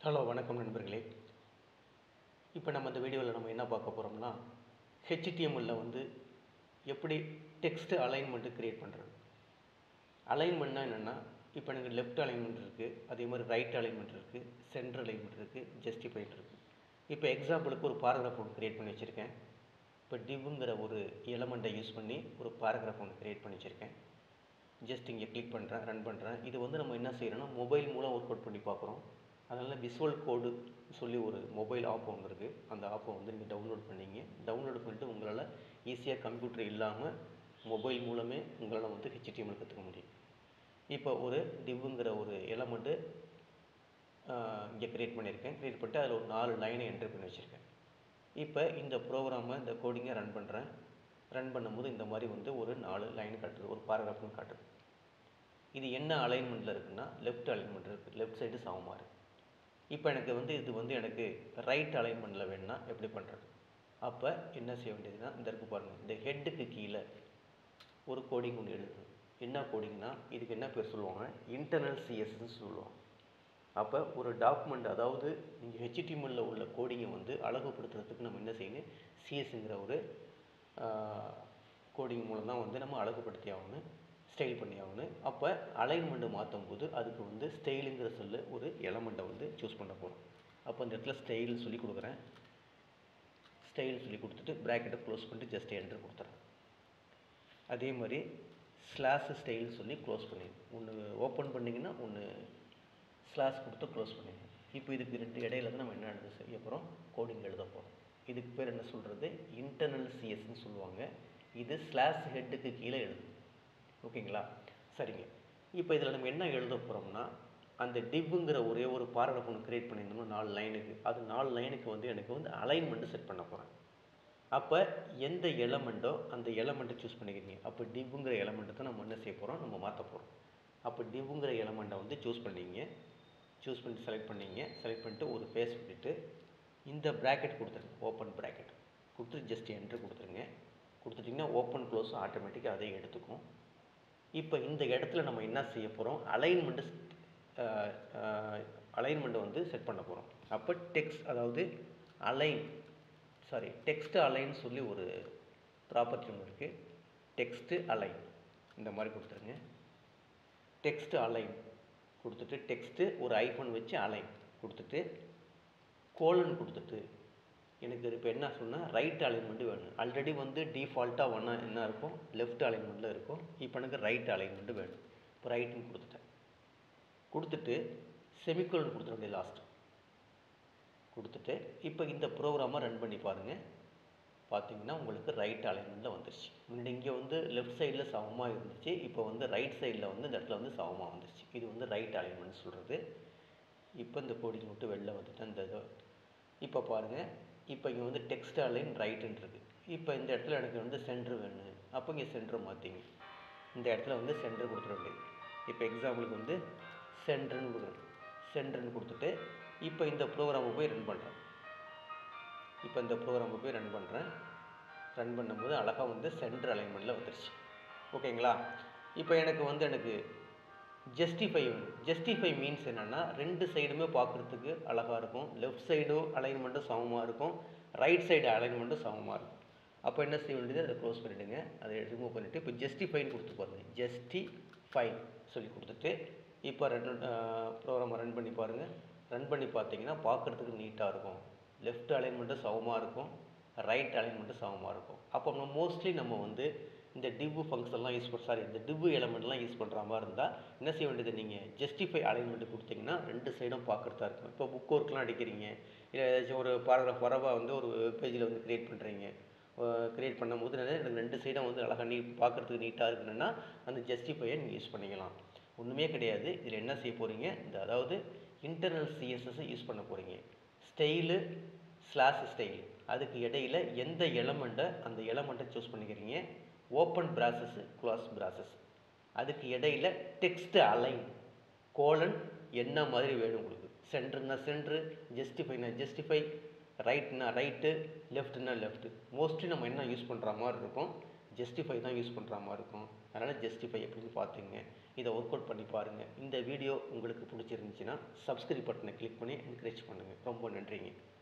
hello வணக்கம் நண்பர்களே இப்போ நம்ம இந்த வீடியோவில் நம்ம என்ன பார்க்க போகிறோம்னா ஹெச்டிஎம்எல்ல வந்து எப்படி டெக்ஸ்ட் அலைன்மெண்ட்டு க்ரியேட் பண்ணுறது அலைன்மெண்ட்னா என்னென்னா இப்போ எனக்கு லெஃப்ட் அலைன்மெண்ட் இருக்குது அதே மாதிரி ரைட் அலைன்மெண்ட் இருக்குது சென்டர் அலைன்மெண்ட் இருக்குது ஜஸ்டிஃபைட் இருக்குது இப்போ எக்ஸாம்பிளுக்கு ஒரு பாராகிராஃப் ஒன்று க்ரியேட் பண்ணி வச்சுருக்கேன் இப்போ டிவ்ங்கிற ஒரு எலமெண்ட்டை யூஸ் பண்ணி ஒரு பாராகிராஃப் ஒன்று க்ரியேட் பண்ணி வச்சுருக்கேன் ஜஸ்ட் இங்கே கிளிக் பண்ணுறேன் ரன் பண்ணுறேன் இது வந்து நம்ம என்ன செய்கிறோன்னா மொபைல் மூலம் ஒர்க் அவுட் பண்ணி பார்க்குறோம் அதனால் விஷுவல் கோடு சொல்லி ஒரு மொபைல் ஆப் ஒன்று இருக்குது அந்த ஆப்பை வந்து நீங்கள் டவுன்லோட் பண்ணிங்க டவுன்லோட் பண்ணிட்டு உங்களால் ஈஸியாக கம்ப்யூட்டர் இல்லாமல் மொபைல் மூலமே உங்களால் வந்து ஹெச்டிஎம்எல் கற்றுக்க முடியும் இப்போ ஒரு டிவ்ங்கிற ஒரு எலமெண்ட்டு இங்கே க்ரியேட் பண்ணியிருக்கேன் க்ரியேட் பண்ணிட்டு அதில் ஒரு நாலு லைனை என்ட்ரி பண்ணி வச்சுருக்கேன் இப்போ இந்த ப்ரோக்ராமை இந்த கோடிங்கை ரன் பண்ணுறேன் ரன் பண்ணும்போது இந்த மாதிரி வந்து ஒரு நாலு லைன் காட்டுது ஒரு பாராகிராஃப்னு காட்டுது இது என்ன அலைன்மெண்ட்டில் இருக்குன்னா லெஃப்ட் அலைன்மெண்ட் இருக்குது லெஃப்ட் சைடு சமமாக இருக்குது இப்போ எனக்கு வந்து இது வந்து எனக்கு ரைட் அலைன்மெண்ட்டில் வேணும்னா எப்படி பண்ணுறது அப்போ என்ன செய்ய வேண்டியதுன்னா இந்த இருக்கு பாருங்கள் இந்த ஹெட்டுக்கு கீழே ஒரு கோடிங் ஒன்று எழுதணும் என்ன கோடிங்னா இதுக்கு என்ன பேர் சொல்லுவாங்க இன்டர்னல் சிஎஸ்ன்னு சொல்லுவாங்க அப்போ ஒரு டாக்குமெண்ட் அதாவது நீங்கள் ஹெச்டிஎம்எல்ல உள்ள கோடிங்கை வந்து அழகுபடுத்துறதுக்கு நம்ம என்ன செய்யணும் சிஎஸ்ங்கிற ஒரு கோடிங் மூலம் தான் வந்து நம்ம அழகுபடுத்தி ஆகணும் ஸ்டைல் பண்ணி ஆகணும் அப்போ அலைன்மெண்ட்டை மாற்றும் போது அதுக்கு வந்து ஸ்டைலுங்கிற சொல்ல ஒரு எலமெண்ட்டை வந்து சூஸ் பண்ண போகிறோம் அப்போ இந்த இடத்துல ஸ்டைல் சொல்லி கொடுக்குறேன் ஸ்டைல் சொல்லி கொடுத்துட்டு ப்ராக்கெட்டை க்ளோஸ் பண்ணிட்டு ஜஸ்ட் என்ட்ரு கொடுத்துறேன் அதே மாதிரி ஸ்லாஷ் ஸ்டைல் சொல்லி க்ளோஸ் பண்ணிடுங்க ஒன்று ஓப்பன் பண்ணிங்கன்னா ஒன்று ஸ்லாஷ் கொடுத்து க்ளோஸ் பண்ணிடுங்க இப்போ இதுக்கு ரெண்டு இடையில தான் நம்ம என்ன எழுத செய்ய போகிறோம் கோடிங் எழுத போகிறோம் இதுக்கு பேர் என்ன சொல்கிறது இன்டர்னல் சிஎஸ்ன்னு சொல்லுவாங்க இது ஸ்லாஷ் ஹெட்டுக்கு கீழே எழுதும் ஓகேங்களா சரிங்க இப்போ இதில் நம்ம என்ன எழுத போகிறோம்னா அந்த டிவ்ங்கிற ஒரே ஒரு பாராகிராஃப் ஒன்று க்ரியேட் பண்ணியிருந்தோம்னா நாலு லைனுக்கு அது நாலு லைனுக்கு வந்து எனக்கு வந்து அலைன்மெண்ட்டு செட் பண்ண போகிறேன் அப்போ எந்த எலமெண்ட்டோ அந்த எலமெண்ட்டை சூஸ் பண்ணிக்கிறீங்க அப்போ டிவ்ங்கிற எலமெண்ட்டை தான் நம்ம என்ன செய்ய போகிறோம் நம்ம மாற்ற போகிறோம் அப்போ டிவ்ங்கிற எலமெண்ட்டை வந்து சூஸ் பண்ணிங்க சூஸ் பண்ணிட்டு செலக்ட் பண்ணிங்க செலக்ட் பண்ணிட்டு ஒரு ஃபேஸ் விட்டுட்டு இந்த ப்ராக்கெட் கொடுத்துருங்க ஓப்பன் ப்ராக்கெட் கொடுத்துட்டு ஜஸ்ட் என்ட்ரு கொடுத்துருங்க கொடுத்துட்டிங்கன்னா ஓப்பன் க்ளோஸ் ஆட்டோமேட்டிக்காக அதை எடுத்துக்கும் இப்போ இந்த இடத்துல நம்ம என்ன செய்ய போகிறோம் அலைன்மெண்ட்டு அலைன்மெண்ட்டை வந்து செட் பண்ண போகிறோம் அப்போ டெக்ஸ்ட் அதாவது அலைன் சாரி டெக்ஸ்ட் அலைன் சொல்லி ஒரு ப்ராப்பர்ட்டி ஒன்று இருக்குது டெக்ஸ்ட்டு அலைன் இந்த மாதிரி கொடுத்துருங்க டெக்ஸ்ட் அலைன் கொடுத்துட்டு டெக்ஸ்ட்டு ஒரு ஐஃபோன் வச்சு அலைன் கொடுத்துட்டு கோலன் கொடுத்துட்டு எனக்கு இப்போ என்ன சொன்னால் ரைட் அலைன்மெண்ட்டு வேணும் ஆல்ரெடி வந்து டிஃபால்ட்டாக ஒன்றா என்ன இருக்கும் லெஃப்ட் அலைன்மெண்ட்டில் இருக்கும் இப்போ எனக்கு ரைட் அலைன்மெண்ட்டு வேணும் இப்போ ரைட்டுன்னு கொடுத்துட்டேன் கொடுத்துட்டு செமிக்கோலன் கொடுத்துட வேண்டிய லாஸ்ட்டு கொடுத்துட்டு இப்போ இந்த ப்ரோக்ராமை ரன் பண்ணி பாருங்கள் பார்த்தீங்கன்னா உங்களுக்கு ரைட் அலைன்மெண்ட்டில் வந்துருச்சு முன்னாடி இங்கே வந்து லெஃப்ட் சைடில் சமமாக இருந்துச்சு இப்போ வந்து ரைட் சைடில் வந்து இந்த இடத்துல வந்து சமமாக வந்துருச்சு இது வந்து ரைட் அலைன்மெண்ட் சொல்கிறது இப்போ இந்த கோடிங் விட்டு வெளில வந்துட்டேன் இந்த இது இப்போ பாருங்கள் இப்போ இங்கே வந்து டெக்ஸ்ட் அலைன் ரைட்டுன்னு இருக்குது இப்போ இந்த இடத்துல எனக்கு வந்து சென்ட்ரு வேணும் அப்போ இங்கே சென்ட்ரு மாற்றிங்க இந்த இடத்துல வந்து சென்ட்ரு கொடுத்துட வேண்டியது இப்போ எக்ஸாம்பிளுக்கு வந்து சென்ட்ருன்னு கொடுக்குறேன் சென்ட்ருன்னு கொடுத்துட்டு இப்போ இந்த ப்ரோக்ராமை போய் ரன் பண்ணுறேன் இப்போ இந்த ப்ரோக்ராமை போய் ரன் பண்ணுறேன் ரன் பண்ணும்போது அழகாக வந்து சென்டர் அலைன்மெண்ட்டில் வந்துருச்சு ஓகேங்களா இப்போ எனக்கு வந்து எனக்கு ஜஸ்டிஃபை வேணும் ஜஸ்டிஃபை மீன்ஸ் என்னென்னா ரெண்டு சைடுமே பார்க்குறதுக்கு அழகாக இருக்கும் லெஃப்ட் சைடும் அலைன்மெண்ட்டும் சமமாக இருக்கும் ரைட் சைடு அலைன்மெண்ட்டும் சமமாக இருக்கும் அப்போ என்ன செய்ய வேண்டியது அதை க்ளோஸ் பண்ணிவிடுங்க அதை ரிமூவ் பண்ணிவிட்டு இப்போ ஜஸ்டிஃபைன்னு கொடுத்து பாருங்கள் ஜஸ்டிஃபை சொல்லி கொடுத்துட்டு இப்போ ரன் ப்ரோக்ராமை ரன் பண்ணி பாருங்கள் ரன் பண்ணி பார்த்தீங்கன்னா பார்க்குறதுக்கு நீட்டாக இருக்கும் லெஃப்ட் அலைன்மெண்ட்டும் சமமாக இருக்கும் ரைட் அலைன்மெண்ட்டும் சமமாக இருக்கும் அப்போ நம்ம மோஸ்ட்லி நம்ம வந்து இந்த டிவ் ஃபங்க்ஷன்லாம் யூஸ் பண்ண சாரி இந்த டிவ் எலமெண்ட்லாம் யூஸ் பண்ணுற மாதிரி இருந்தால் என்ன செய்ய வேண்டியது நீங்கள் ஜஸ்டிஃபை அலைன்மெண்ட் கொடுத்தீங்கன்னா ரெண்டு சைடும் பார்க்குறதா இருக்கும் இப்போ புக் ஒர்க்லாம் அடிக்கிறீங்க இல்லை ஏதாச்சும் ஒரு பாராகிராஃப் வரவா வந்து ஒரு பேஜில் வந்து க்ரியேட் பண்ணுறீங்க க்ரியேட் பண்ணும்போது எனக்கு ரெண்டு சைடும் வந்து அழகாக நீ பார்க்குறதுக்கு நீட்டாக இருக்குன்னா அந்த ஜஸ்டிஃபையை நீங்கள் யூஸ் பண்ணிக்கலாம் ஒன்றுமே கிடையாது இதில் என்ன செய்ய போகிறீங்க இந்த அதாவது இன்டர்னல் சிஎஸ்எஸ் யூஸ் பண்ண போகிறீங்க ஸ்டைலு ஸ்லாஷ் ஸ்டைல் அதுக்கு இடையில் எந்த எலமெண்ட்டை அந்த எலமெண்ட்டை சூஸ் பண்ணிக்கிறீங்க ஓப்பன் ப்ராசஸ் க்ளாஸ் ப்ராசஸ் அதுக்கு இடையில் டெக்ஸ்ட் அலைன் கோலன் என்ன மாதிரி வேணும் உங்களுக்கு சென்டர்னா சென்ட்ரு ஜஸ்டிஃபைனா ஜஸ்டிஃபை ரைட்னா ரைட்டு லெஃப்ட்னா லெஃப்ட்டு மோஸ்ட்லி நம்ம என்ன யூஸ் பண்ணுற மாதிரி இருக்கும் ஜஸ்டிஃபை தான் யூஸ் பண்ணுற மாதிரி இருக்கும் அதனால் ஜஸ்டிஃபை எப்படின்னு பார்த்துங்க இதை ஒர்க் அவுட் பண்ணி பாருங்கள் இந்த வீடியோ உங்களுக்கு பிடிச்சிருந்துச்சின்னா சப்ஸ்கிரைப் பட்டனை கிளிக் பண்ணி என்கரேஜ் பண்ணுங்கள் ரொம்ப நன்றிங்க